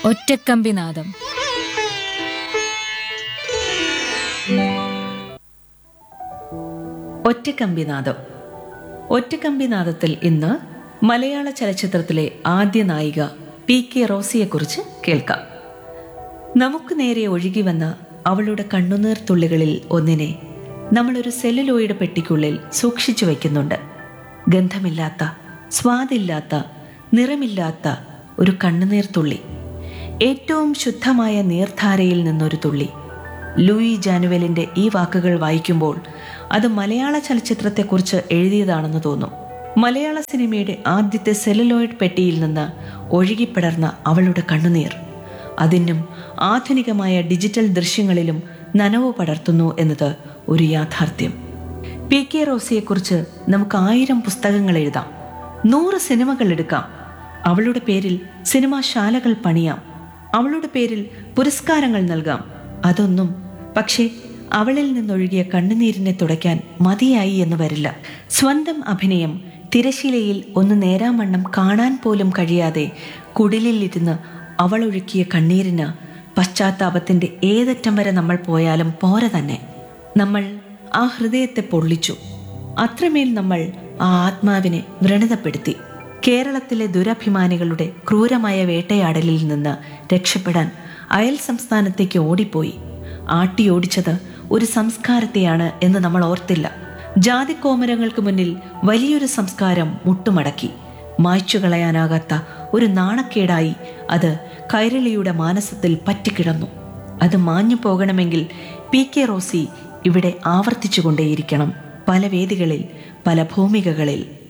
ഒറ്റക്കമ്പിനാദം ഒറ്റക്കമ്പിനാദം ഒറ്റക്കമ്പിനാദത്തിൽ ഇന്ന് മലയാള ചലച്ചിത്രത്തിലെ ആദ്യ നായിക പി കെ റോസിയെക്കുറിച്ച് കേൾക്കാം നമുക്ക് നേരെ ഒഴുകി വന്ന അവളുടെ കണ്ണുനീർ തുള്ളികളിൽ ഒന്നിനെ നമ്മളൊരു സെല്ലുലോയിഡ് പെട്ടിക്കുള്ളിൽ സൂക്ഷിച്ചു വയ്ക്കുന്നുണ്ട് ഗന്ധമില്ലാത്ത സ്വാദില്ലാത്ത നിറമില്ലാത്ത ഒരു കണ്ണുനീർ തുള്ളി ഏറ്റവും ശുദ്ധമായ നീർധാരയിൽ നിന്നൊരു തുള്ളി ലൂയി ജാനുവലിന്റെ ഈ വാക്കുകൾ വായിക്കുമ്പോൾ അത് മലയാള ചലച്ചിത്രത്തെക്കുറിച്ച് എഴുതിയതാണെന്ന് തോന്നും മലയാള സിനിമയുടെ ആദ്യത്തെ സെല്ലുലോയിഡ് പെട്ടിയിൽ നിന്ന് ഒഴുകിപ്പടർന്ന അവളുടെ കണ്ണുനീർ അതിനും ആധുനികമായ ഡിജിറ്റൽ ദൃശ്യങ്ങളിലും നനവ് പടർത്തുന്നു എന്നത് ഒരു യാഥാർത്ഥ്യം പി കെ റോസിയെക്കുറിച്ച് നമുക്ക് ആയിരം പുസ്തകങ്ങൾ എഴുതാം നൂറ് സിനിമകൾ എടുക്കാം അവളുടെ പേരിൽ സിനിമാശാലകൾ പണിയാം അവളുടെ പേരിൽ പുരസ്കാരങ്ങൾ നൽകാം അതൊന്നും പക്ഷേ അവളിൽ നിന്നൊഴുകിയ കണ്ണുനീരിനെ തുടയ്ക്കാൻ മതിയായി എന്ന് വരില്ല സ്വന്തം അഭിനയം തിരശീലയിൽ ഒന്ന് നേരാവണ്ണം കാണാൻ പോലും കഴിയാതെ കുടിലിലിരുന്ന് അവളൊഴുക്കിയ കണ്ണീരിന് പശ്ചാത്താപത്തിന്റെ ഏതറ്റം വരെ നമ്മൾ പോയാലും പോര തന്നെ നമ്മൾ ആ ഹൃദയത്തെ പൊള്ളിച്ചു അത്രമേൽ നമ്മൾ ആ ആത്മാവിനെ വ്രണതപ്പെടുത്തി കേരളത്തിലെ ദുരഭിമാനികളുടെ ക്രൂരമായ വേട്ടയാടലിൽ നിന്ന് രക്ഷപ്പെടാൻ അയൽ സംസ്ഥാനത്തേക്ക് ഓടിപ്പോയി ആട്ടിയോടിച്ചത് ഒരു സംസ്കാരത്തെയാണ് എന്ന് നമ്മൾ ഓർത്തില്ല ജാതിക്കോമരങ്ങൾക്ക് മുന്നിൽ വലിയൊരു സംസ്കാരം മുട്ടുമടക്കി മായ്ച്ചു കളയാനാകാത്ത ഒരു നാണക്കേടായി അത് കൈരളിയുടെ മാനസത്തിൽ പറ്റിക്കിടന്നു അത് മാഞ്ഞു പോകണമെങ്കിൽ പി കെ റോസി ഇവിടെ ആവർത്തിച്ചുകൊണ്ടേയിരിക്കണം പല വേദികളിൽ പല ഭൂമികകളിൽ